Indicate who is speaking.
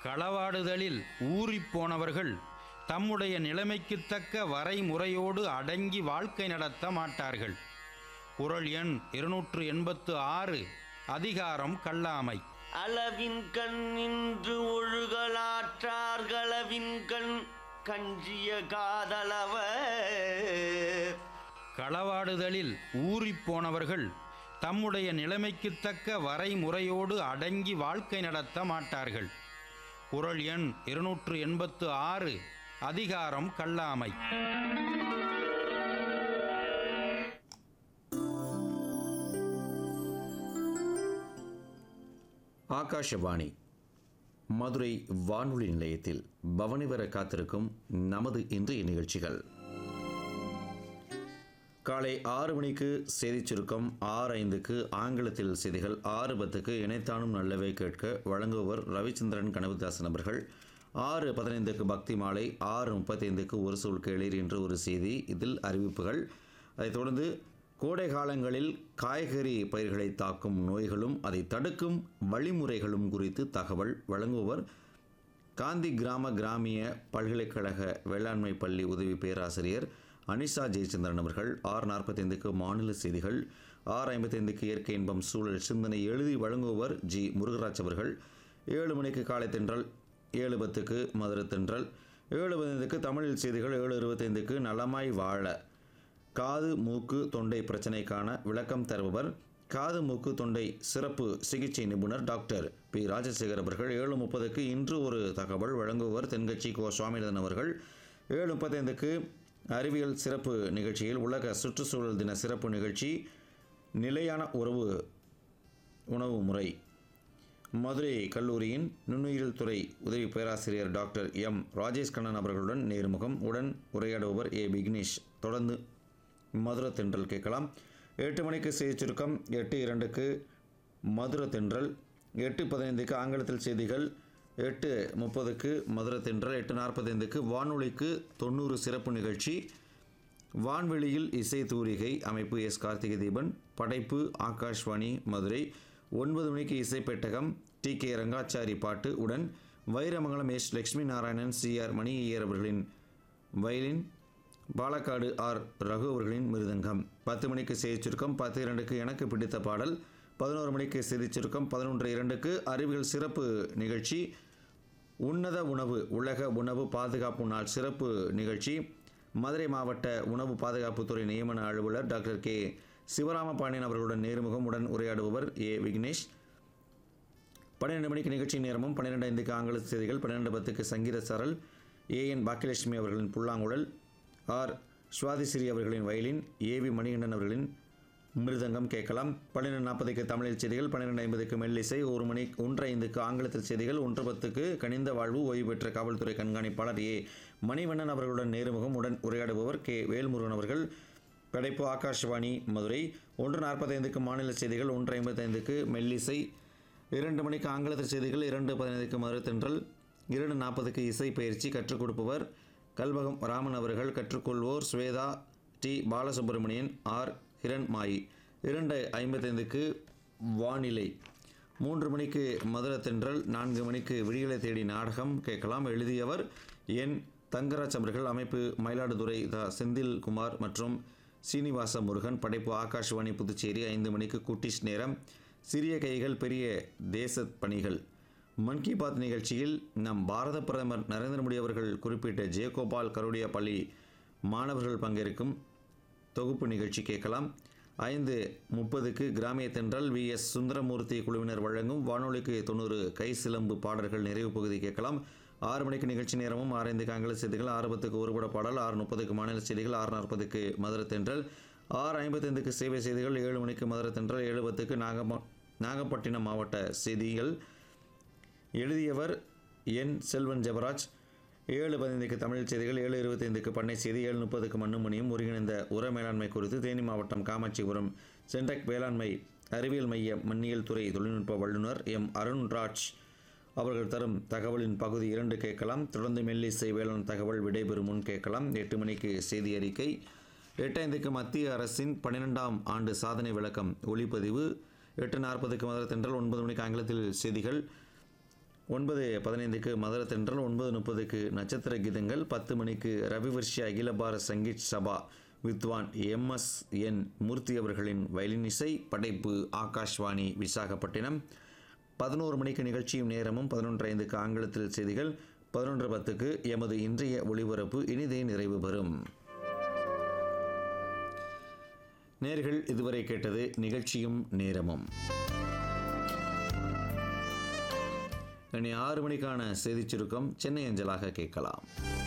Speaker 1: களவாடுதலில் ஊறிப் போனவர்கள் தம்முடைய நிலைமைக்குத் தக்க வரைமுறையோடு அடங்கி வாழ்க்கை நடத்த மாட்டார்கள் குறள் எண் இருநூற்று எண்பத்து ஆறு அதிகாரம் கல்லாமை
Speaker 2: அளவின் கண் நின்று ஒழுகலாற்றார்களவின் கண் கஞ்சிய காதலவ
Speaker 1: களவாடுதலில் ஊறிப் போனவர்கள் தம்முடைய நிலைமைக்குத் தக்க வரைமுறையோடு அடங்கி வாழ்க்கை நடத்த மாட்டார்கள் குறள் எண் இருநூற்று எண்பத்து ஆறு அதிகாரம் கல்லாமை
Speaker 3: ஆகாஷவாணி மதுரை வானொலி நிலையத்தில் பவனி வர காத்திருக்கும் நமது இன்றைய நிகழ்ச்சிகள் காலை ஆறு மணிக்கு செய்திச் சுருக்கம் ஆறு ஐந்துக்கு ஆங்கிலத்தில் செய்திகள் ஆறு பத்துக்கு இணைத்தானும் நல்லவை கேட்க வழங்குபவர் ரவிச்சந்திரன் கனவுதாசன் அவர்கள் ஆறு பதினைந்துக்கு பக்தி மாலை ஆறு முப்பத்தைந்துக்கு ஒரு சொல் கேளீர் என்று ஒரு செய்தி இதில் அறிவிப்புகள் அதைத் தொடர்ந்து கோடை காலங்களில் காய்கறி பயிர்களை தாக்கும் நோய்களும் அதை தடுக்கும் வழிமுறைகளும் குறித்து தகவல் வழங்குபவர் காந்தி கிராம கிராமிய பல்கலைக்கழக வேளாண்மை பள்ளி உதவி பேராசிரியர் அனிஷா ஜெயச்சந்திரன் அவர்கள் ஆறு நாற்பத்தைந்துக்கு மாநில செய்திகள் ஆறு ஐம்பத்தைந்துக்கு இயற்கை இன்பம் சூழல் சிந்தனை எழுதி வழங்குபவர் ஜி முருகராஜ் அவர்கள் ஏழு மணிக்கு காலை தென்றல் ஏழு பத்துக்கு மதுரை தென்றல் ஏழு பதினைந்துக்கு தமிழில் செய்திகள் ஏழு இருபத்தைந்துக்கு நலமாய் வாழ காது மூக்கு தொண்டை பிரச்சனைக்கான விளக்கம் தருபவர் காது மூக்கு தொண்டை சிறப்பு சிகிச்சை நிபுணர் டாக்டர் பி ராஜசேகர் அவர்கள் ஏழு முப்பதுக்கு இன்று ஒரு தகவல் வழங்குபவர் தென்கட்சி கோ சுவாமிநாதன் அவர்கள் ஏழு முப்பத்தைந்துக்கு அறிவியல் சிறப்பு நிகழ்ச்சியில் உலக சுற்றுச்சூழல் தின சிறப்பு நிகழ்ச்சி நிலையான உறவு உணவு முறை மதுரை கல்லூரியின் நுண்ணுயிரியல் துறை உதவி பேராசிரியர் டாக்டர் எம் ராஜேஷ் கண்ணன் அவர்களுடன் நேர்முகம் உடன் உரையாடுபவர் ஏ விக்னேஷ் தொடர்ந்து மதுரை தென்றல் கேட்கலாம் எட்டு மணிக்கு செய்திச் சுருக்கம் எட்டு இரண்டுக்கு மதுரை தென்றல் எட்டு பதினைந்துக்கு ஆங்கிலத்தில் செய்திகள் எட்டு முப்பதுக்கு மதுரை தென்றல் எட்டு நாற்பத்தைந்துக்கு வானொலிக்கு தொண்ணூறு சிறப்பு நிகழ்ச்சி வான்வெளியில் இசை தூரிகை அமைப்பு எஸ் கார்த்திகை தீபன் படைப்பு ஆகாஷ்வாணி மதுரை ஒன்பது மணிக்கு இசை பெட்டகம் டி கே ரங்காச்சாரி பாட்டு உடன் Vairamangalam S Lakshmi Narayanan C R Mani Iyer அவர்களின் வயலின் பாலக்காடு ஆர் ரகு அவர்களின் மிருதங்கம் பத்து மணிக்கு செய்திச் சுருக்கம் பத்து இரண்டுக்கு எனக்கு பிடித்த பாடல் பதினோரு மணிக்கு செய்திச் சுருக்கம் பதினொன்று இரண்டுக்கு அறிவியல் சிறப்பு நிகழ்ச்சி உன்னத உணவு உலக உணவு பாதுகாப்பு நாள் சிறப்பு நிகழ்ச்சி மதுரை மாவட்ட உணவு பாதுகாப்புத்துறை நியமன அலுவலர் டாக்டர் கே சிவராம பாண்டியன் அவர்களுடன் நேர்முகம் உடன் உரையாடுபவர் ஏ விக்னேஷ் பன்னிரெண்டு மணிக்கு நிகழ்ச்சி நேரமும் பன்னிரெண்டு ஐந்துக்கு ஆங்கில செய்திகள் பன்னிரெண்டு பத்துக்கு சங்கீத சரல் ஏஎன் பாக்கியலட்சுமி அவர்களின் புல்லாங்குழல் ஆர் சுவாதிஸ்ரீ அவர்களின் வயலின் ஏவி மணிகண்டன் அவர்களின் மிருதங்கம் கேட்கலாம் பன்னிரெண்டு நாற்பதுக்கு தமிழில் செய்திகள் பன்னிரெண்டு ஐம்பதுக்கு மெல்லிசை ஒரு மணி ஒன்று ஐந்துக்கு ஆங்கிலத்தில் செய்திகள் ஒன்று பத்துக்கு கனிந்த வாழ்வு ஓய்வு பெற்ற காவல்துறை கண்காணிப்பாளர் ஏ மணிவண்ணன் அவர்களுடன் நேர்முகம் உடன் உரையாடுபவர் கே வேல்முருகன் அவர்கள் படைப்பு ஆகாஷ்வாணி மதுரை ஒன்று நாற்பத்தைந்துக்கு மாநில செய்திகள் ஒன்று ஐம்பத்தைந்துக்கு மெல்லிசை இரண்டு மணிக்கு ஆங்கிலத்தில் செய்திகள் இரண்டு பதினைந்துக்கு மதுரை தென்றல் இரண்டு நாற்பதுக்கு இசை பயிற்சி கற்றுக் கொடுப்பவர் கல்வகம் ராமன் அவர்கள் கற்றுக்கொள்வோர் ஸ்வேதா டி பாலசுப்ரமணியன் ஆர் கிரண் மாயி இரண்டு ஐம்பத்தைந்துக்கு வானிலை மூன்று மணிக்கு மதுரை தென்றல் நான்கு மணிக்கு விடிகளை தேடி நாடகம் கேட்கலாம் எழுதியவர் என் தங்கராஜ் அவர்கள் அமைப்பு மயிலாடுதுறை த செந்தில்குமார் மற்றும் சீனிவாச முருகன் படைப்பு ஆகாஷ்வாணி புதுச்சேரி ஐந்து மணிக்கு குட்டிஷ் நேரம் சிறிய கைகள் பெரிய தேச பணிகள் மன் கி பாத் நிகழ்ச்சியில் நம் பாரத பிரதமர் நரேந்திர மோடி அவர்கள் குறிப்பிட்ட ஜெயகோபால் கருடியா பள்ளி மாணவர்கள் பங்கேற்கும் தொகுப்பு நிகழ்ச்சி கேட்கலாம் ஐந்து முப்பதுக்கு கிராமிய தென்றல் வி எஸ் சுந்தரமூர்த்தி குழுவினர் வழங்கும் வானொலிக்கு தொண்ணூறு கை சிலம்பு பாடல்கள் நிறைவு பகுதி கேட்கலாம் ஆறு மணிக்கு நிகழ்ச்சி நேரமும் ஆறு ஐந்துக்கு ஆங்கில செய்திகள் ஆறு பத்துக்கு ஒருபட பாடல் ஆறு முப்பதுக்கு மாநில செய்திகள் ஆறு நாற்பதுக்கு மதுரை தென்றல் ஆறு ஐம்பத்தைந்துக்கு சேவை செய்திகள் ஏழு மணிக்கு மதுரை தென்றல் ஏழு பத்துக்கு நாகம நாகப்பட்டினம் மாவட்ட செய்திகள் எழுதியவர் என் செல்வன் ஜெபராஜ் ஏழு பதினைந்துக்கு தமிழ் செய்திகள் ஏழு இருபத்தைந்துக்கு பண்ணை செய்தி ஏழு முப்பதுக்கு மண்ணும் மணியும் ஒருங்கிணைந்த உர மேலாண்மை குறித்து தேனி மாவட்டம் காமாட்சிபுரம் சென்டெக் வேளாண்மை அறிவியல் மைய மண்ணியல் துறை தொழில்நுட்ப வல்லுநர் எம் அருண்ராஜ் அவர்கள் தரும் தகவலின் பகுதி இரண்டு கேட்கலாம் தொடர்ந்து மெல்லிசை வேளாண் தகவல் விடைபெறும் முன் கேட்கலாம் எட்டு மணிக்கு செய்தி அறிக்கை எட்டு ஐந்துக்கு மத்திய அரசின் பன்னிரெண்டாம் ஆண்டு சாதனை விளக்கம் ஒளிப்பதிவு எட்டு நாற்பதுக்கு மதுரை தென்றல் ஒன்பது மணிக்கு ஆங்கிலத்தில் செய்திகள் ஒன்பது பதினைந்துக்கு மதுர தென்றல் ஒன்பது முப்பதுக்கு நட்சத்திர கீதங்கள் பத்து மணிக்கு ரவிவர்ஷி அகில பாரத் சங்கீத் சபா வித்வான் எம் எஸ் என் மூர்த்தி அவர்களின் வயலின் இசை படைப்பு ஆகாஷ்வாணி விசாகப்பட்டினம் பதினோரு மணிக்கு நிகழ்ச்சியும் நேரமும் பதினொன்று ஐந்துக்கு ஆங்கிலத்தில் செய்திகள் பதினொன்று பத்துக்கு எமது இன்றைய ஒளிபரப்பு இனிதே நிறைவு பெறும் நேர்கள் இதுவரை கேட்டது நிகழ்ச்சியும் நேரமும் இனி ஆறு மணிக்கான செய்திச் சுருக்கம் சென்னை அஞ்சலாக கேட்கலாம்